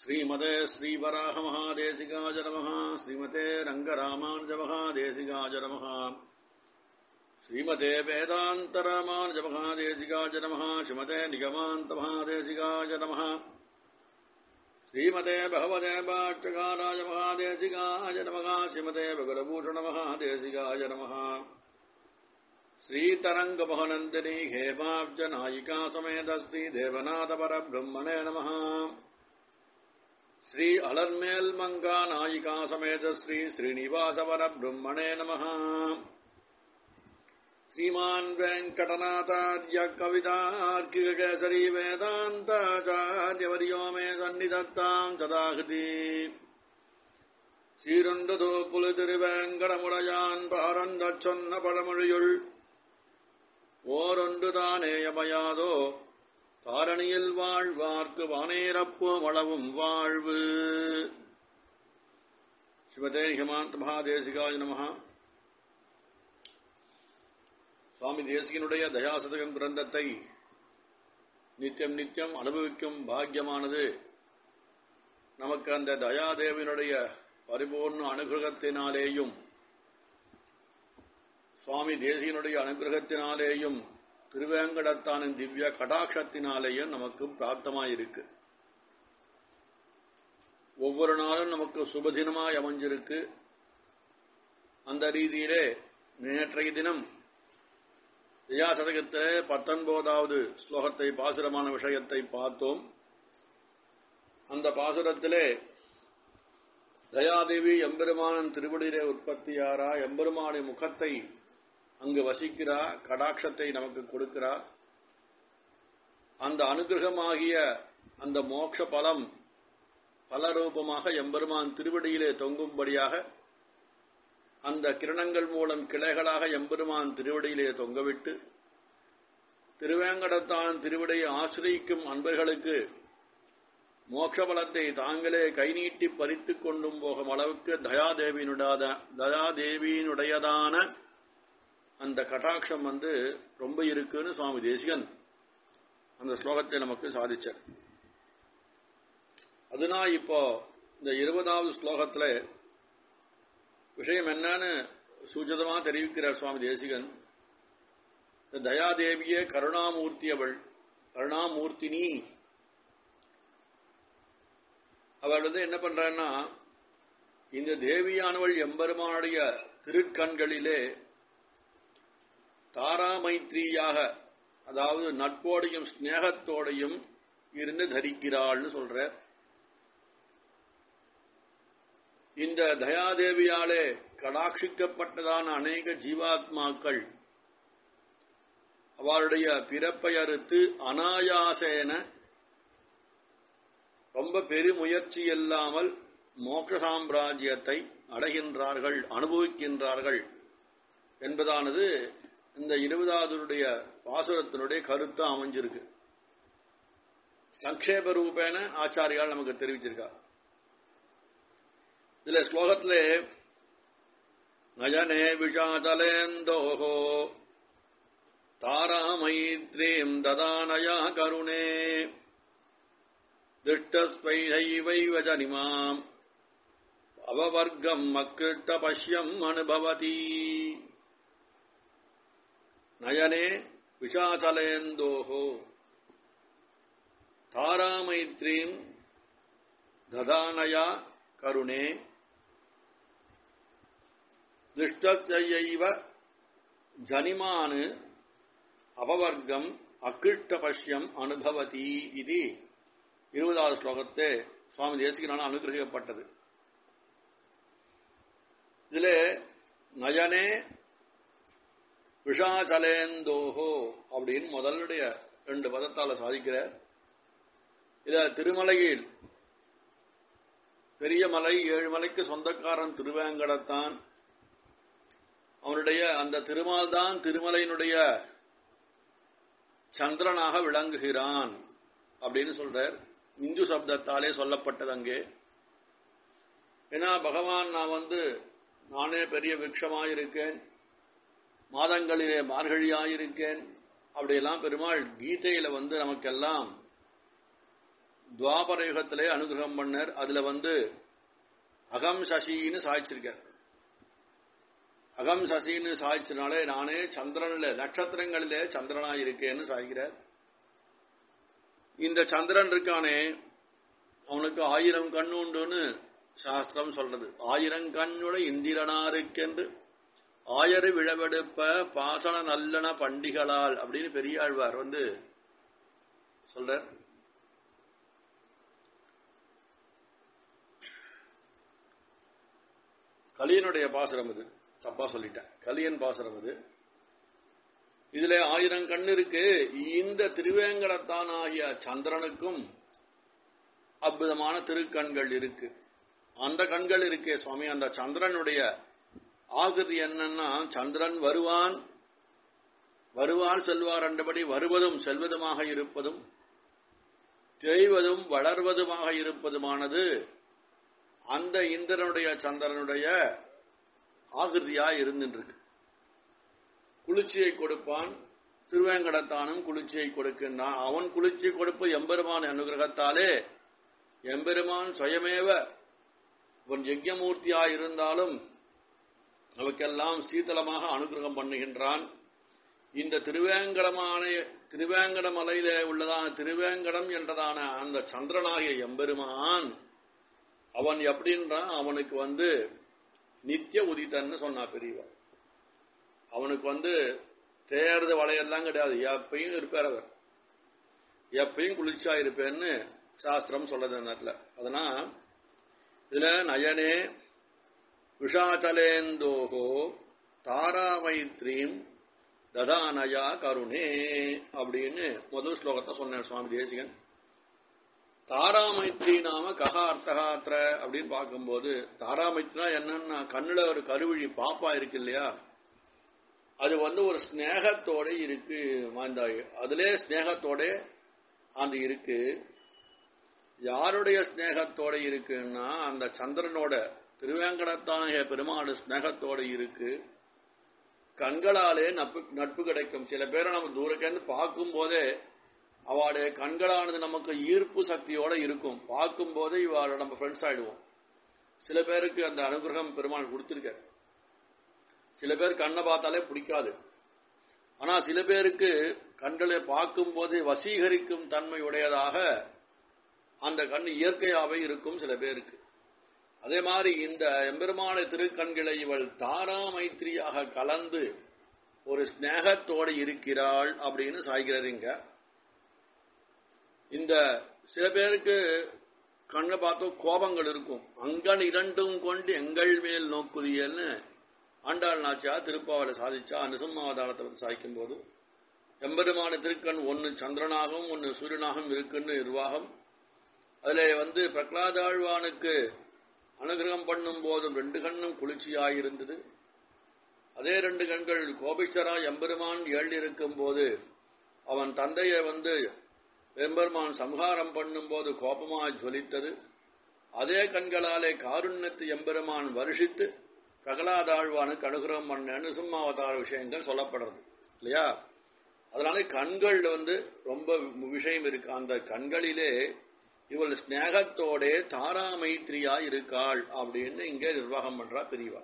श्रीमते श्रीवराहमहादेशिकाय नमः श्रीमते रङ्गरामानुजमहादेशिकाय नमः श्रीमते वेदान्तरामानुजमहादेशिकाय नमः श्रीमते निगमान्तमहादेशिकाय नमः श्रीमते भगवते भाष्यकाराय महादेशिकाय नमः श्रीमते भगवभूषणमहादेशिकाय नमः श्रीतरङ्गमहनन्दिनी हेमाब्जनायिका समेत श्रीदेवनाथपरब्रह्मणे नमः श्री अलर्मेल् मङ्गा नायिका समेत श्री श्रीनिवासवरब्रह्मणे नमः श्रीमान् वेङ्कटनाथार्य कवितार्किककेसरी वेदान्ताचार्यवर्यो मे सन्निधत्ताम् तदाहृति சீரொன்றுதோ புலு திருவேங்கடமுடையான் பாரந்தச் சொன்ன பழமொழியுள் ஓரொன்று தானேயமையாதோ தாரணியில் வாழ்வார்க்கு வானேரப்போம் அளவும் வாழ்வு சிவதே ஹிமாந்த் மகாதேசிகாய நமஹா சுவாமி தேசிகனுடைய தயாசதகம் கிரந்தத்தை நித்தியம் நித்தியம் அனுபவிக்கும் பாக்கியமானது நமக்கு அந்த தயாதேவினுடைய பரிபூர்ண அனுகிரகத்தினாலேயும் சுவாமி தேசியனுடைய அனுகிரகத்தினாலேயும் திருவேங்கடத்தானின் திவ்ய கடாட்சத்தினாலேயும் நமக்கு பிராப்தமாயிருக்கு ஒவ்வொரு நாளும் நமக்கு சுபதினமாய் அமைஞ்சிருக்கு அந்த ரீதியிலே நேற்றைய தினம் தியாசதகத்திலே பத்தொன்பதாவது ஸ்லோகத்தை பாசுரமான விஷயத்தை பார்த்தோம் அந்த பாசுரத்திலே தயாதேவி எம்பெருமானன் திருவடியிலே உற்பத்தியாரா எம்பெருமானுடைய முகத்தை அங்கு வசிக்கிறா கடாட்சத்தை நமக்கு கொடுக்கிறா அந்த அனுகிரகமாகிய அந்த மோட்ச பலம் பலரூபமாக எம்பெருமான் திருவடியிலே தொங்கும்படியாக அந்த கிரணங்கள் மூலம் கிளைகளாக எம்பெருமான் திருவடியிலே தொங்கவிட்டு திருவேங்கடத்தான் திருவிடையை ஆசிரியிக்கும் அன்பர்களுக்கு மோட்ச பலத்தை தாங்களே கை நீட்டி பறித்துக் கொண்டும் போகும் அளவுக்கு தயாதேவியினுடாத தயாதேவியினுடையதான அந்த கட்டாட்சம் வந்து ரொம்ப இருக்குன்னு சுவாமி தேசிகன் அந்த ஸ்லோகத்தை நமக்கு சாதிச்சார் அதுனா இப்போ இந்த இருபதாவது ஸ்லோகத்துல விஷயம் என்னன்னு சூச்சிதமா தெரிவிக்கிறார் சுவாமி தேசிகன் இந்த தயாதேவியே கருணாமூர்த்தி அவள் கருணாமூர்த்தினி அவள் வந்து என்ன பண்றான்னா இந்த தேவியானவள் எம்பெருமானுடைய திருக்கண்களிலே தாராமைத்ரியாக அதாவது நட்போடையும் ஸ்நேகத்தோடையும் இருந்து தரிக்கிறாள்னு சொல்ற இந்த தயாதேவியாலே கடாட்சிக்கப்பட்டதான அநேக ஜீவாத்மாக்கள் அவளுடைய பிறப்பை அறுத்து அனாயாசேன ரொம்ப பெருமுயற்சி இல்லாமல் மோட்ச சாம்ராஜ்யத்தை அடைகின்றார்கள் அனுபவிக்கின்றார்கள் என்பதானது இந்த இருபதாவதுடைய பாசுரத்தினுடைய கருத்து அமைஞ்சிருக்கு சங்கேப ரூபேன ஆச்சாரியால் நமக்கு தெரிவிச்சிருக்கா இதுல ஸ்லோகத்திலே நயனே விஷாதலேந்தோஹோ தாராமைத்ரீம் ததானயா கருணே திஷ்டஸ்வைஹைவைவ ஜனிமாம் அவவர்க்கம் அக்கிருட்ட பஷ்யம் அனுபவதி நயனே விஷாச்சலேந்தோஹோ தாராமைத்ரீம் ததானயா கருணே திருஷ்டச்சையைவ ஜனிமான் அபவர்க்கம் அக்கிருஷ்ட பஷ்யம் அனுபவதி இது இருபதாவது ஸ்லோகத்தை சுவாமி தேசிகனால அனுகிரகிக்கப்பட்டது இதுல நயனே விஷாச்சலேந்தோஹோ அப்படின்னு முதலுடைய ரெண்டு பதத்தால சாதிக்கிறார் இத திருமலையில் பெரிய மலை ஏழு மலைக்கு சொந்தக்காரன் திருவேங்கடத்தான் அவனுடைய அந்த திருமால் தான் திருமலையினுடைய சந்திரனாக விளங்குகிறான் அப்படின்னு சொல்றார் இந்து சப்தத்தாலே சொல்லப்பட்டது அங்கே ஏன்னா பகவான் நான் வந்து நானே பெரிய விரக்ஷமாயிருக்கேன் மாதங்களிலே மார்கழியாயிருக்கேன் அப்படியெல்லாம் பெருமாள் கீதையில வந்து நமக்கெல்லாம் துவாபர யுகத்திலே அனுகிரகம் பண்ணார் அதுல வந்து அகம் சசின்னு சாய்ச்சிருக்கார் அகம் சசின்னு சாய்ச்சனாலே நானே சந்திரன்ல நட்சத்திரங்களிலே சந்திரனா இருக்கேன்னு சாய்கிறார் இந்த சந்திரன் இருக்கானே அவனுக்கு ஆயிரம் கண்ணு உண்டுன்னு சாஸ்திரம் சொல்றது ஆயிரம் கண்ணுட இந்திரனாருக்கென்று ஆயரு விழவெடுப்ப பாசன நல்லன பண்டிகளால் அப்படின்னு பெரியாழ்வார் வந்து சொல்றார் கலியனுடைய பாசுரம் இது தப்பா சொல்லிட்டேன் கலியன் பாசுரம் இது இதுல ஆயிரம் கண் இருக்கு இந்த திருவேங்கடத்தான் ஆகிய சந்திரனுக்கும் அற்புதமான திருக்கண்கள் இருக்கு அந்த கண்கள் இருக்கே சுவாமி அந்த சந்திரனுடைய ஆகுதி என்னன்னா சந்திரன் வருவான் வருவார் செல்வார் என்றபடி வருவதும் செல்வதுமாக இருப்பதும் தேய்வதும் வளர்வதுமாக இருப்பதுமானது அந்த இந்திரனுடைய சந்திரனுடைய ஆகிருதியா இருந்துருக்கு குளிர்ச்சியை கொடுப்பான் திருவேங்கடத்தானும் குளிர்ச்சியை கொடுக்கின்றான் அவன் குளிர்ச்சி கொடுப்பு எம்பெருமான் அனுகிரகத்தாலே எம்பெருமான் சுயமேவ அவன் யஜ்யமூர்த்தியாய் இருந்தாலும் நமக்கெல்லாம் சீதளமாக அனுகிரகம் பண்ணுகின்றான் இந்த திருவேங்கடமான திருவேங்கட மலையில உள்ளதான திருவேங்கடம் என்றதான அந்த சந்திரனாகிய எம்பெருமான் அவன் எப்படின்றான் அவனுக்கு வந்து நித்திய உதித்தன்னு சொன்னா பெரியவன் அவனுக்கு வந்து தேர்து வளையெல்லாம் கிடையாது எப்பயும் இருப்பார் அவர் எப்பயும் குளிர்ச்சியா இருப்பேன்னு சாஸ்திரம் சொல்றது நேரத்தில் அதனால் இதுல நயனே விஷாச்சலேந்தோகோ தாராமைத்ரீம் ததானயா கருணே அப்படின்னு முதல் ஸ்லோகத்தை சொன்னார் சுவாமி தேசிகன் தாராமைத்ரி நாம கஹா அர்த்தகாத்திர அப்படின்னு பார்க்கும்போது தாராமைத்ரினா என்னன்னா கண்ணுல ஒரு கருவிழி பாப்பா இருக்கு இல்லையா அது வந்து ஒரு ஸ்நேகத்தோட இருக்கு மாந்தாய் அதிலே ஸ்நேகத்தோட அந்த இருக்கு யாருடைய ஸ்நேகத்தோட இருக்குன்னா அந்த சந்திரனோட திருவேங்கடத்தான பெருமாடு ஸ்நேகத்தோட இருக்கு கண்களாலே நட்பு நட்பு கிடைக்கும் சில பேரை நம்ம தூரக்கேந்து பார்க்கும் போதே அவளுடைய கண்களானது நமக்கு ஈர்ப்பு சக்தியோட இருக்கும் பார்க்கும் போதே இவாளோட நம்ம ஃப்ரெண்ட்ஸ் ஆயிடுவோம் சில பேருக்கு அந்த அனுகிரகம் பெருமாள் கொடுத்திருக்க சில பேர் கண்ணை பார்த்தாலே பிடிக்காது ஆனா சில பேருக்கு கண்களை பார்க்கும் போதே வசீகரிக்கும் தன்மை உடையதாக அந்த கண் இயற்கையாகவே இருக்கும் சில பேருக்கு அதே மாதிரி இந்த எம்பெருமான திருக்கண்களை இவள் தாரா மைத்திரியாக கலந்து ஒரு ஸ்நேகத்தோடு இருக்கிறாள் அப்படின்னு சாய்கிறாருங்க இந்த சில பேருக்கு கண்ணை பார்த்தோம் கோபங்கள் இருக்கும் அங்கன் இரண்டும் கொண்டு எங்கள் மேல் நோக்குரியல்னு ஆண்டாள் நாச்சியா திருப்பாவலை சாதிச்சா நிசம்மாவதாரத்தை பற்றி சாய்க்கும் போது எம்பெருமான திருக்கண் ஒன்னு சந்திரனாகவும் ஒன்னு சூரியனாகவும் இருக்குன்னு நிர்வாகம் அதுல வந்து பிரகலாதாழ்வானுக்கு அனுகிரகம் பண்ணும் போதும் ரெண்டு கண்ணும் குளிர்ச்சியாயிருந்தது அதே ரெண்டு கண்கள் கோபிச்சரா எம்பெருமான் எழுந்திருக்கும் போது அவன் தந்தையை வந்து எம்பெருமான் சம்ஹாரம் பண்ணும் போது கோபமாய் ஜொலித்தது அதே கண்களாலே காருண்யத்து எம்பெருமான் வருஷித்து பிரகலாதாழ்வானுக்கு அனுகிரகம் பண்ணு சிம்மாவதார விஷயங்கள் சொல்லப்படுறது இல்லையா அதனால கண்கள் வந்து ரொம்ப விஷயம் இருக்கு அந்த கண்களிலே இவள் ஸ்நேகத்தோட தாரா மைத்ரியா இருக்காள் அப்படின்னு இங்க நிர்வாகம் பண்றா பெரியவா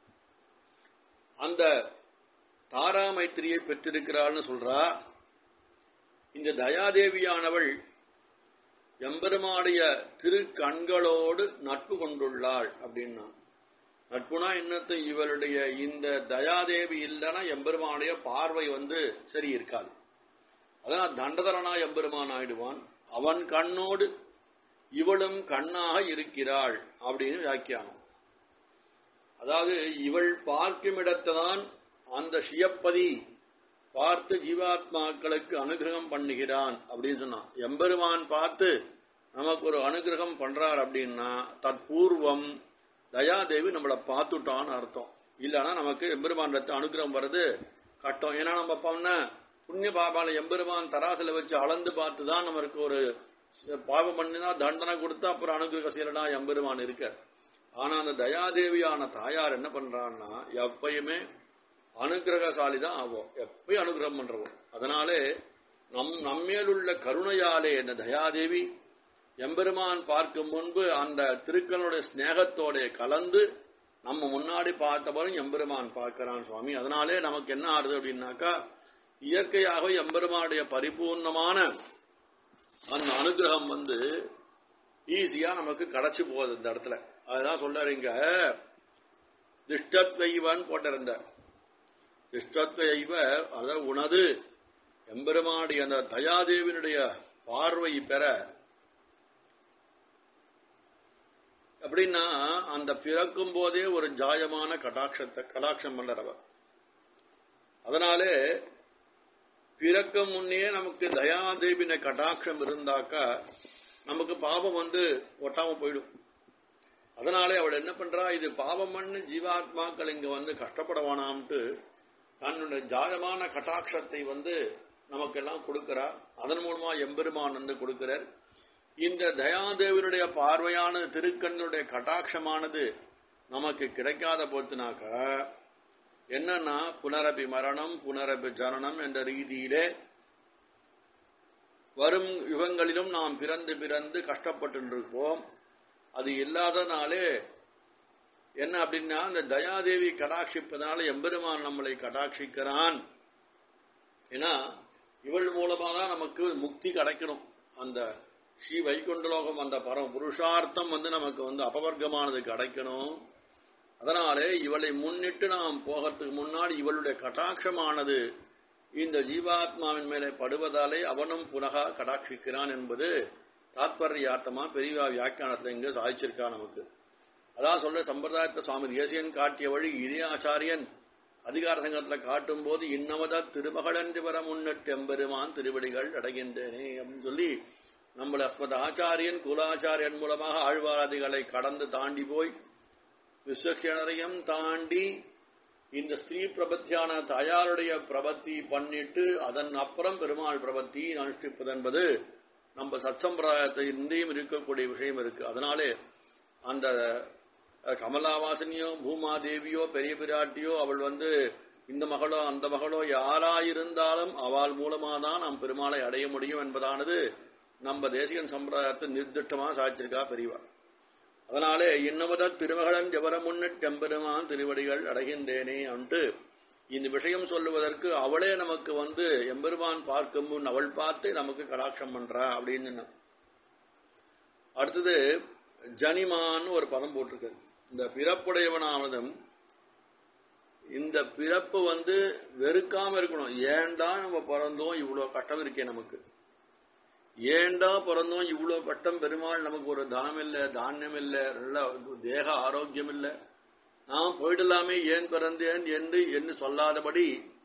அந்த தாரா மைத்திரியை பெற்றிருக்கிறாள்னு சொல்றா இந்த தயாதேவியானவள் எம்பெருமாடைய திரு கண்களோடு நட்பு கொண்டுள்ளாள் அப்படின்னா நட்புனா இன்னத்து இவளுடைய இந்த தயாதேவி இல்லைன்னா எம்பெருமானுடைய பார்வை வந்து சரி இருக்காது அதனால் தண்டதரனா எம்பெருமான் ஆயிடுவான் அவன் கண்ணோடு இவளும் கண்ணாக இருக்கிறாள் அப்படின்னு வியாக்கியானம் அதாவது இவள் பார்க்கும் இடத்தான் அந்த சியப்பதி பார்த்து ஜீவாத்மாக்களுக்கு அனுகிரகம் பண்ணுகிறான் அப்படின்னு சொன்னான் எம்பெருமான் பார்த்து நமக்கு ஒரு அனுகிரகம் பண்றார் அப்படின்னா தற்பூர்வம் தயாதேவி நம்மளை பார்த்துட்டான்னு அர்த்தம் இல்லைன்னா நமக்கு எம்பெருமான் அனுகிரகம் வர்றது கட்டம் ஏன்னா நம்ம பண்ண புண்ணிய பாபால எம்பெருமான் தராசில வச்சு அளந்து பார்த்து தான் நமக்கு ஒரு பாவம் பண்ணினா தண்டனை கொடுத்தா அப்புறம் அனுகிரக செய்யலனா எம்பெருமான் இருக்க ஆனா அந்த தயாதேவியான தாயார் என்ன பண்றான்னா எப்பயுமே அனுகிரகசாலி தான் ஆவோம் எப்பயும் அனுகிரகம் பண்றவோம் அதனாலே நம் நம்மேலுள்ள கருணையாலே இந்த தயாதேவி எம்பெருமான் பார்க்கும் முன்பு அந்த திருக்கனுடைய ஸ்நேகத்தோட கலந்து நம்ம முன்னாடி பார்த்தவரும் எம்பெருமான் பார்க்கிறான் சுவாமி அதனாலே நமக்கு என்ன ஆறுது அப்படின்னாக்கா இயற்கையாக எம்பெருமானுடைய பரிபூர்ணமான அந்த அனுகிரகம் வந்து ஈஸியா நமக்கு கிடைச்சு போகுது இந்த இடத்துல அதுதான் சொல்றாரு இங்க திஷ்டத்வைவன் போட்டிருந்த திஷ்டத்வைவ அதாவது உனது எம்பெருமானுடைய அந்த தயாதேவினுடைய பார்வை பெற அப்படின்னா அந்த பிறக்கும் போதே ஒரு ஜாயமான கடாட்சத்தை கடாட்சம் பண்றவர் அதனாலே பிறக்கும் முன்னே நமக்கு தயாதேவின கடாட்சம் இருந்தாக்கா நமக்கு பாவம் வந்து ஒட்டாம போயிடும் அதனாலே அவள் என்ன பண்றா இது பாவம் பண்ணு ஜீவாத்மாக்கள் இங்க வந்து கஷ்டப்பட வேணாம்ட்டு தன்னுடைய ஜாயமான கட்டாட்சத்தை வந்து நமக்கெல்லாம் கொடுக்கிறா அதன் மூலமா எம்பெருமான் வந்து கொடுக்கிறார் இந்த தயாதேவனுடைய பார்வையான திருக்கண்ணுடைய கட்டாட்சமானது நமக்கு கிடைக்காத போத்துனாக்கா என்னன்னா புனரபி மரணம் புனரபி ஜனனம் என்ற ரீதியிலே வரும் யுகங்களிலும் நாம் பிறந்து பிறந்து கஷ்டப்பட்டு இருப்போம் அது இல்லாதனாலே என்ன அப்படின்னா அந்த தயாதேவி கடாட்சிப்பதனால எம்பெருமான் நம்மளை கடாட்சிக்கிறான் ஏன்னா இவள் மூலமாக தான் நமக்கு முக்தி கிடைக்கணும் அந்த ஸ்ரீ வைகுண்டலோகம் அந்த பரம புருஷார்த்தம் வந்து நமக்கு வந்து அபவர்க்கமானது கிடைக்கணும் அதனாலே இவளை முன்னிட்டு நாம் போகிறதுக்கு முன்னாடி இவளுடைய கட்டாட்சமானது இந்த ஜீவாத்மாவின் மேலே படுவதாலே அவனும் புனகா கடாட்சிக்கிறான் என்பது தாத்பரியார்த்தமா பெரியவா வியாக்கியானத்தில் இங்க சாதிச்சிருக்கா நமக்கு அதான் சொல்ற சம்பிரதாயத்தை சுவாமி தேசியன் காட்டிய வழி இதே ஆச்சாரியன் அதிகார சங்கத்தில் காட்டும் போது இன்னமத திருமகளன்று வர முன்னிட்டு எம்பெருமான் திருவடிகள் அடைகின்றேனே அப்படின்னு சொல்லி நம்மள அஸ்மத் ஆச்சாரியன் குலாச்சாரியன் மூலமாக ஆழ்வாராதிகளை கடந்து தாண்டி போய் விஸ்வக்ஷணரையும் தாண்டி இந்த ஸ்திரீ பிரபத்தியான தாயாருடைய பிரபத்தி பண்ணிட்டு அதன் அப்புறம் பெருமாள் பிரபத்தி அனுஷ்டிப்பது என்பது நம்ம சத்சம்பிரதாயத்தை இந்தியும் இருக்கக்கூடிய விஷயம் இருக்கு அதனாலே அந்த கமலாவாசனியோ பூமாதேவியோ பெரிய பிராட்டியோ அவள் வந்து இந்த மகளோ அந்த மகளோ யாராயிருந்தாலும் அவள் மூலமா தான் நாம் பெருமாளை அடைய முடியும் என்பதானது நம்ம தேசிகன் சம்பிரதாயத்தை நிர்திஷ்டமாக சாதிச்சிருக்கா பெரியவா அதனாலே இன்னமத திருமகளன் ஜவர முன்னிட்டு எம்பெருமான் திருவடிகள் அடைகின்றேனே அன்று இந்த விஷயம் சொல்லுவதற்கு அவளே நமக்கு வந்து எம்பெருமான் பார்க்கும் முன் அவள் பார்த்து நமக்கு கடாட்சம் பண்றா அப்படின்னு அடுத்தது ஜனிமான்னு ஒரு பதம் போட்டிருக்கு இந்த பிறப்புடையவனானதும் இந்த பிறப்பு வந்து வெறுக்காம இருக்கணும் ஏண்டா நம்ம பிறந்தோம் இவ்வளவு கஷ்டம் இருக்கே நமக்கு ஏண்டா பிறந்தோம் இவ்வளவு கட்டம் பெருமாள் நமக்கு ஒரு தனம் இல்லை தானியம் இல்லை நல்ல தேக ஆரோக்கியம் இல்லை நான் போயிடலாமே ஏன் பிறந்தேன் என்று என்று சொல்லாதபடி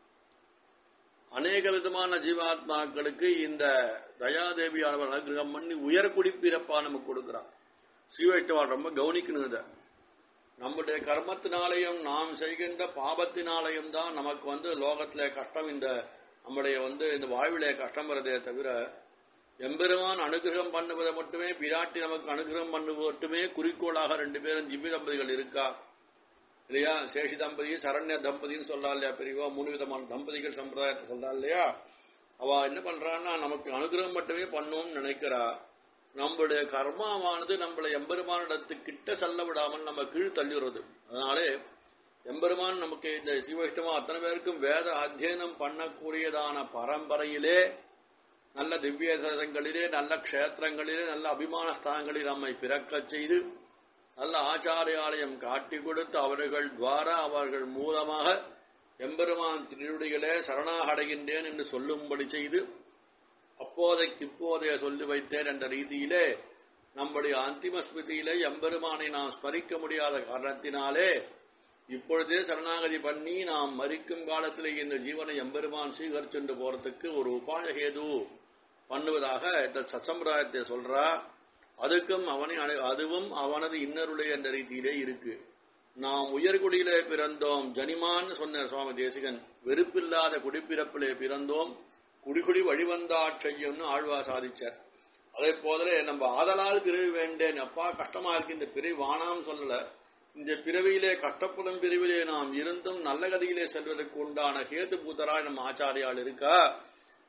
அநேக விதமான ஜீவாத்மாக்களுக்கு இந்த தயாதேவியானவர் அனுகிரகம் பண்ணி உயர்குடி பிறப்பா நமக்கு கொடுக்கிறான் ஸ்ரீவைஷ்ணவான் ரொம்ப கவனிக்கணும் இதை நம்முடைய கர்மத்தினாலையும் நாம் செய்கின்ற பாபத்தினாலையும் தான் நமக்கு வந்து லோகத்திலே கஷ்டம் இந்த நம்முடைய வந்து இந்த வாழ்விலே கஷ்டம் வருதே தவிர எம்பெருமான் அனுகிரகம் பண்ணுவதை மட்டுமே பிராட்டி நமக்கு அனுகிரகம் பண்ணுவது மட்டுமே குறிக்கோளாக ரெண்டு பேரும் திவ்ய தம்பதிகள் இருக்கா இல்லையா சேஷி தம்பதி சரண்ய தம்பதின்னு சொல்லா இல்லையா பெரியவா மூணு விதமான தம்பதிகள் சம்பிரதாயத்தை சொல்றா இல்லையா அவ என்ன பண்றான்னா நமக்கு அனுகிரகம் மட்டுமே பண்ணுவோம்னு நினைக்கிறா நம்மளுடைய கர்மாவானது நம்மளை எம்பெருமானிடத்துக்கிட்ட செல்ல விடாமல் நம்ம கீழ் தள்ளிடுறது அதனாலே எம்பெருமான் நமக்கு இந்த சிவஷ்டமா அத்தனை பேருக்கும் வேத அத்தியனம் பண்ணக்கூடியதான பரம்பரையிலே நல்ல திவ்ய தேசங்களிலே நல்ல க்ஷேத்திரங்களிலே நல்ல அபிமான ஸ்தானங்களில் நம்மை பிறக்கச் செய்து நல்ல ஆச்சாரியாலயம் காட்டி கொடுத்து அவர்கள் துவாரா அவர்கள் மூலமாக எம்பெருமான் திருடிகளே சரணாக அடைகின்றேன் என்று சொல்லும்படி செய்து அப்போதைக்கு இப்போதைய சொல்லி வைத்தேன் என்ற ரீதியிலே நம்முடைய அந்திம ஸ்மிருதியிலே எம்பெருமானை நாம் ஸ்மரிக்க முடியாத காரணத்தினாலே இப்பொழுதே சரணாகதி பண்ணி நாம் மறிக்கும் காலத்திலே இந்த ஜீவனை எம்பெருமான் சீகரிச்சுண்டு போறதுக்கு ஒரு உபாய ஹேது பண்ணுவதாக இந்த சச்சம்பிரதாயத்தை சொல்றா அதுக்கும் அவனை அதுவும் அவனது இன்னருடைய என்ற ரீதியிலே இருக்கு நாம் உயர்குடியிலே பிறந்தோம் ஜனிமான்னு சொன்ன சுவாமி தேசிகன் வெறுப்பில்லாத குடிப்பிறப்பிலே பிறந்தோம் குடிகுடி வழிவந்தாட் செய்யும்னு ஆழ்வா சாதிச்சார் அதே போதலே நம்ம ஆதலால் பிறவி வேண்டேன் அப்பா கஷ்டமா இருக்கு இந்த பிறவி வானாம் சொல்லல இந்த பிறவியிலே கஷ்டப்படும் பிரிவிலே நாம் இருந்தும் நல்ல கதியிலே செல்வதற்கு உண்டான ஹேது பூத்தராய் நம்ம ஆச்சாரியால் இருக்கா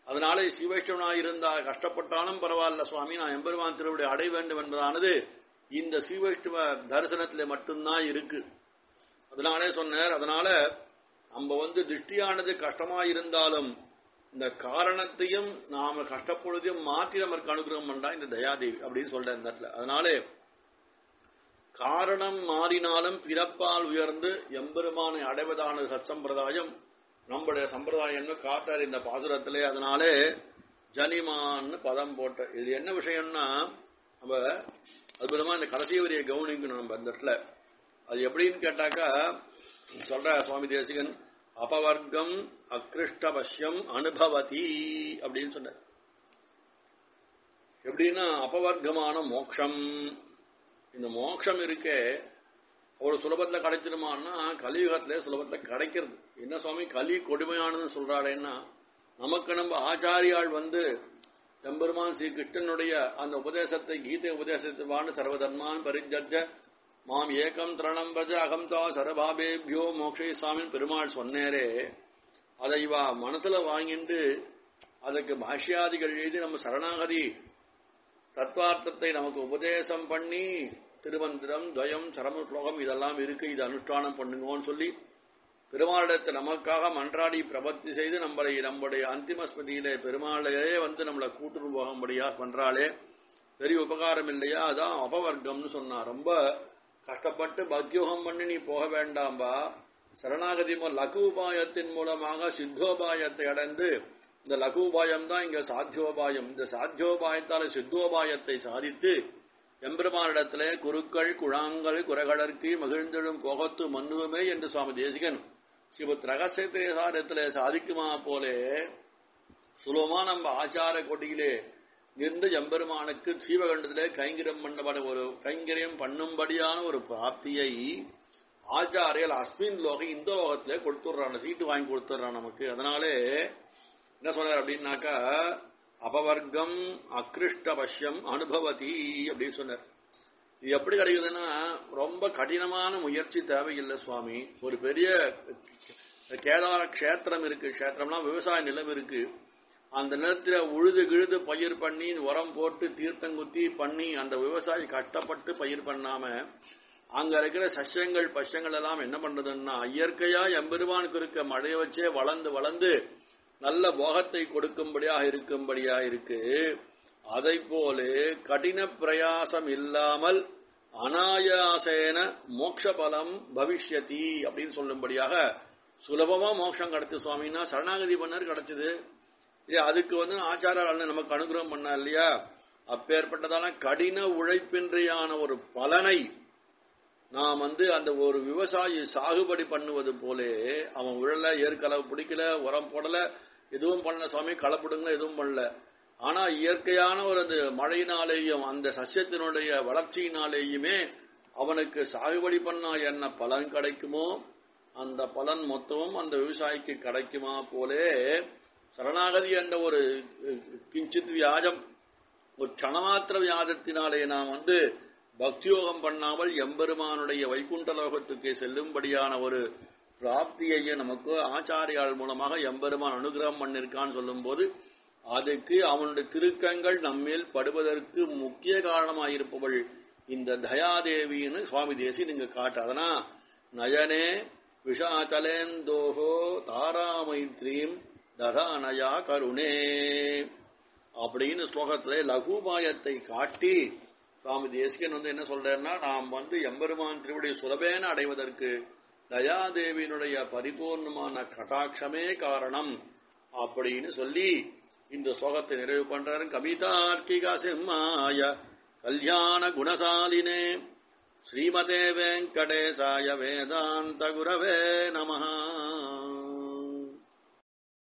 அதனால ஸ்ரீவைஷ்ணவனாக இருந்தால் கஷ்டப்பட்டாலும் பரவாயில்ல சுவாமி நான் எம்பெருமான் திருவிடை அடைய வேண்டும் என்பதானது இந்த ஸ்ரீவைஷ்ணவ தரிசனத்திலே மட்டும்தான் இருக்கு அதனாலே சொன்னார் அதனால நம்ம வந்து திருஷ்டியானது கஷ்டமா இருந்தாலும் இந்த காரணத்தையும் நாம கஷ்டப்பொழுதையும் மாற்றி நமக்கு அனுகிரகம் பண்றா இந்த தயாதேவி அப்படின்னு சொல்ற இந்த இடத்துல அதனாலே காரணம் மாறினாலும் பிறப்பால் உயர்ந்து எம்பெருமானை அடைவதான சத்சம்பிரதாயம் நம்முடைய சம்பிரதாயம்னு காட்டார் இந்த பாசுரத்திலே அதனாலே ஜனிமான்னு பதம் போட்ட இது என்ன விஷயம்னா நம்ம அற்புதமா இந்த கடைசி வரியை கவனிக்கணும் நம்ம அந்த இடத்துல அது எப்படின்னு கேட்டாக்கா சொல்ற சுவாமி தேசிகன் அபவர்க்கம் அக்ருஷ்டவசியம் அனுபவதி அப்படின்னு சொன்னார் எப்படின்னா அபவர்க்கமான மோக்ஷம் இந்த மோட்சம் இருக்கே அவ்வளவு சுலபத்துல கிடைச்சிருமான்னா கலியுகத்திலே சுலபத்துல கிடைக்கிறது என்ன சுவாமி கலி கொடுமையானதுன்னு சொல்றாளேன்னா நமக்கு நம்ம ஆச்சாரியால் வந்து எம்பெருமான் ஸ்ரீ கிருஷ்ணனுடைய அந்த உபதேசத்தை கீதை உபதேசத்துவான்னு சர்வதர்மான் பரிஜர்ஜ மாம் ஏகம் திரணம் பஜ அகம்தா சரபாபேபியோ மோக்ஷை சாமின் பெருமாள் சொன்னேரே அதை இவா மனசுல வாங்கிட்டு அதுக்கு பாஷ்யாதிகள் எழுதி நம்ம சரணாகதி தத்வார்த்தத்தை நமக்கு உபதேசம் பண்ணி திருமந்திரம் துவயம் சரம ஸ்லோகம் இதெல்லாம் இருக்கு இது அனுஷ்டானம் பண்ணுங்கன்னு சொல்லி பெருமாளிடத்தை நமக்காக மன்றாடி பிரபத்தி செய்து நம்மளை நம்முடைய அந்திம ஸ்மதியிலே பெருமாளையே வந்து நம்மளை கூட்டுரு போகும்படியா பண்றாளே பெரிய உபகாரம் இல்லையா அதான் அபவர்க்கம்னு சொன்னா ரொம்ப கஷ்டப்பட்டு பக்யோகம் பண்ணி நீ போக வேண்டாம்பா சரணாகதி லகு உபாயத்தின் மூலமாக சித்தோபாயத்தை அடைந்து இந்த லகு உபாயம் தான் இங்க சாத்தியோபாயம் இந்த சாத்தியோபாயத்தால சித்தோபாயத்தை சாதித்து எம்பெருமானிடத்திலே குருக்கள் குழாங்கள் குரகடற்கு மகிழ்ந்தெழும் போகத்து மன்னுவமே என்று சுவாமி தேசிகன் ஸ்ரீமத் ரகசியத்திரேசாரத்திலே சாதிக்குமா போலே சுலபமா நம்ம ஆச்சார கொடியிலே நின்று எம்பெருமானுக்கு சீவகண்டத்திலே கைங்கரியம் பண்ணப்பட ஒரு கைங்கரியம் பண்ணும்படியான ஒரு பிராப்தியை ஆச்சாரியல் அஸ்மின் லோகம் இந்த லோகத்திலே கொடுத்துடுறான் சீட்டு வாங்கி கொடுத்துடுறான் நமக்கு அதனாலே என்ன சொல்றார் அப்படின்னாக்கா அபவர்க்கம் அக்ருஷ்டவசியம் அனுபவதி அப்படின்னு சொன்னார் இது எப்படி கிடைக்குதுன்னா ரொம்ப கடினமான முயற்சி தேவையில்லை சுவாமி ஒரு பெரிய கேதார கஷேத்திரம் இருக்கு கஷேத்திரம்னா விவசாய நிலம் இருக்கு அந்த நிலத்துல உழுது கிழுது பயிர் பண்ணி உரம் போட்டு தீர்த்தங்குத்தி பண்ணி அந்த விவசாயி கஷ்டப்பட்டு பயிர் பண்ணாம அங்க இருக்கிற சஸ்யங்கள் பசங்கள் எல்லாம் என்ன பண்றதுன்னா இயற்கையா எம்பெருமானுக்கு இருக்க மழையை வச்சே வளர்ந்து வளர்ந்து நல்ல போகத்தை கொடுக்கும்படியாக இருக்கும்படியா இருக்கு அதை போல கடின பிரயாசம் இல்லாமல் அனாயாசேன மோட்ச பலம் பவிஷ்யதி அப்படின்னு சொல்லும்படியாக சுலபமா மோட்சம் கிடைச்சு சுவாமின்னா சரணாகதி பண்ணார் கிடைச்சது ஏ அதுக்கு வந்து ஆச்சார நமக்கு அனுகிரகம் பண்ணா இல்லையா அப்பேற்பட்டதான கடின உழைப்பின்றியான ஒரு பலனை நாம் வந்து அந்த ஒரு விவசாயி சாகுபடி பண்ணுவது போலே அவன் உழல ஏற்கலவு பிடிக்கல உரம் போடல எதுவும் பண்ணல சுவாமி களப்பிடுங்கள எதுவும் பண்ணல ஆனா இயற்கையான ஒரு அந்த மழையினாலேயும் அந்த சசியத்தினுடைய வளர்ச்சியினாலேயுமே அவனுக்கு சாகுபடி பண்ணா என்ன பலன் கிடைக்குமோ அந்த பலன் மொத்தமும் அந்த விவசாயிக்கு கிடைக்குமா போலே சரணாகதி என்ற ஒரு கிஞ்சித் வியாஜம் ஒரு க்ஷணமாத்திர வியாதத்தினாலே நாம் வந்து பக்தியோகம் பண்ணாமல் எம்பெருமானுடைய வைகுண்ட லோகத்துக்கு செல்லும்படியான ஒரு பிராப்தியையே நமக்கு ஆச்சாரியால் மூலமாக எம்பெருமான் அனுகிரகம் பண்ணிருக்கான்னு சொல்லும்போது அதுக்கு அவனுடைய திருக்கங்கள் நம்மேல் படுவதற்கு முக்கிய காரணமாயிருப்பவள் இந்த தயாதேவின்னு சுவாமி தேசி நீங்க காட்டு அதனா நயனே விஷாச்சலேந்தோகோ தாராமைத்ரீம் ததானயா கருணே அப்படின்னு ஸ்லோகத்திலே லகுபாயத்தை காட்டி சுவாமி தேசிகன் வந்து என்ன சொல்றேன்னா நாம் வந்து எம்பெருமான் திருவடி சுலபேன அடைவதற்கு தயாதேவியினுடைய பரிபூர்ணமான கட்டாட்சமே காரணம் அப்படின்னு சொல்லி இந்த ஸ்லோகத்தை நிறைவு பண்றாரு கவிதார்க்கிக சிம்மாய கல்யாண குணசாலினே ஸ்ரீமதே வெங்கடேசாய வேதாந்த குரவே நமஹா